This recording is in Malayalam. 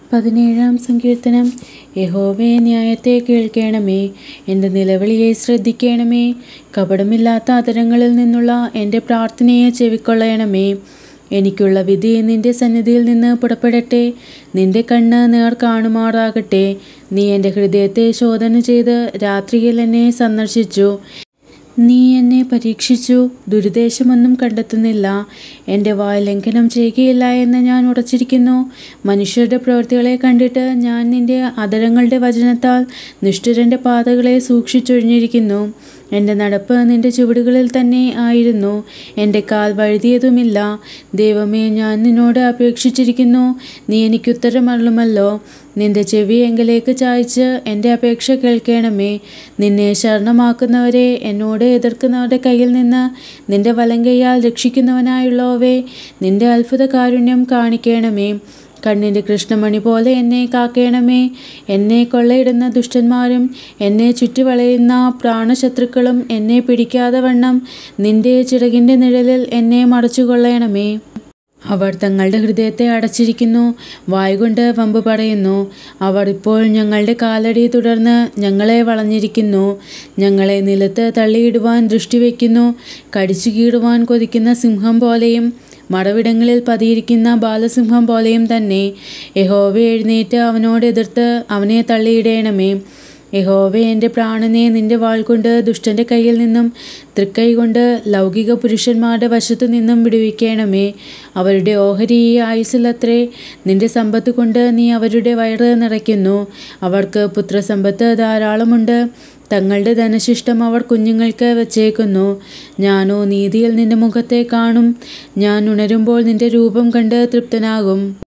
പതിനേഴാം സങ്കീർത്തനം യഹോവേ ന്യായത്തെ കേൾക്കണമേ എൻ്റെ നിലവിളിയെ ശ്രദ്ധിക്കണമേ കപടമില്ലാത്ത അതരങ്ങളിൽ നിന്നുള്ള എൻ്റെ പ്രാർത്ഥനയെ ചെവിക്കൊള്ളണമേ എനിക്കുള്ള വിധി നിന്റെ സന്നിധിയിൽ നിന്ന് പുറപ്പെടട്ടെ നിന്റെ കണ്ണ് നേർ കാണുമാറാകട്ടെ നീ എൻ്റെ ഹൃദയത്തെ ശോധന ചെയ്ത് രാത്രിയിൽ എന്നെ സന്ദർശിച്ചു നീ എന്നെ പരീക്ഷിച്ചു ദുരുദ്ദേശമൊന്നും കണ്ടെത്തുന്നില്ല എൻ്റെ വായ് ലംഘനം ചെയ്യുകയില്ല എന്ന് ഞാൻ ഉറച്ചിരിക്കുന്നു മനുഷ്യരുടെ പ്രവൃത്തികളെ കണ്ടിട്ട് ഞാൻ നിന്റെ അതരങ്ങളുടെ വചനത്താൽ നിഷ്ഠുരൻ്റെ പാതകളെ സൂക്ഷിച്ചൊഴിഞ്ഞിരിക്കുന്നു എൻ്റെ നടപ്പ് നിന്റെ ചുവടുകളിൽ തന്നെ ആയിരുന്നു എൻ്റെ കാൽ വഴുതിയതുമില്ല ദൈവമേ ഞാൻ നിന്നോട് അപേക്ഷിച്ചിരിക്കുന്നു നീ എനിക്കുത്തരമരുളുമല്ലോ നിന്റെ ചെവി എങ്കിലേക്ക് ചായ്ച്ച് എൻ്റെ അപേക്ഷ കേൾക്കണമേ നിന്നെ ശരണമാക്കുന്നവരെ എന്നോട് എതിർക്കുന്നവരുടെ കയ്യിൽ നിന്ന് നിന്റെ വലങ്കയാൽ രക്ഷിക്കുന്നവനായുള്ളവേ നിന്റെ അത്ഭുത കാരുണ്യം കാണിക്കണമേ കണ്ണിൻ്റെ കൃഷ്ണമണി പോലെ എന്നെ കാക്കണമേ എന്നെ കൊള്ളയിടുന്ന ദുഷ്ടന്മാരും എന്നെ ചുറ്റിവളയുന്ന പ്രാണശത്രുക്കളും എന്നെ പിടിക്കാതെ വണ്ണം നിന്റെ ചിറകിൻ്റെ നിഴലിൽ എന്നെ മറച്ചുകൊള്ളണമേ അവർ തങ്ങളുടെ ഹൃദയത്തെ അടച്ചിരിക്കുന്നു വായുകൊണ്ട് വമ്പ് പറയുന്നു അവർ ഇപ്പോൾ ഞങ്ങളുടെ കാലടി തുടർന്ന് ഞങ്ങളെ വളഞ്ഞിരിക്കുന്നു ഞങ്ങളെ നിലത്ത് തള്ളിയിടുവാൻ ദൃഷ്ടിവെക്കുന്നു കടിച്ചു കീടുവാൻ കൊതിക്കുന്ന സിംഹം പോലെയും മടവിടങ്ങളിൽ പതിയിരിക്കുന്ന ബാലസിംഹം പോലെയും തന്നെ യഹോവ എഴുന്നേറ്റ് അവനോട് എതിർത്ത് അവനെ തള്ളിയിടേണമേ യഹോവേ എൻ്റെ പ്രാണനെ നിന്റെ വാൾ കൊണ്ട് ദുഷ്ടൻ്റെ കയ്യിൽ നിന്നും തൃക്കൈ കൊണ്ട് ലൗകിക പുരുഷന്മാരുടെ വശത്തു നിന്നും വിടുവിക്കണമേ അവരുടെ ഓഹരി ഈ ആയുസ്സിലത്രേ നിന്റെ സമ്പത്ത് കൊണ്ട് നീ അവരുടെ വയറ് നിറയ്ക്കുന്നു അവർക്ക് പുത്രസമ്പത്ത് ധാരാളമുണ്ട് തങ്ങളുടെ ധനശിഷ്ടം അവർ കുഞ്ഞുങ്ങൾക്ക് വച്ചേക്കുന്നു ഞാനോ നീതിയിൽ നിന്റെ മുഖത്തെ കാണും ഞാൻ ഉണരുമ്പോൾ നിന്റെ രൂപം കണ്ട് തൃപ്തനാകും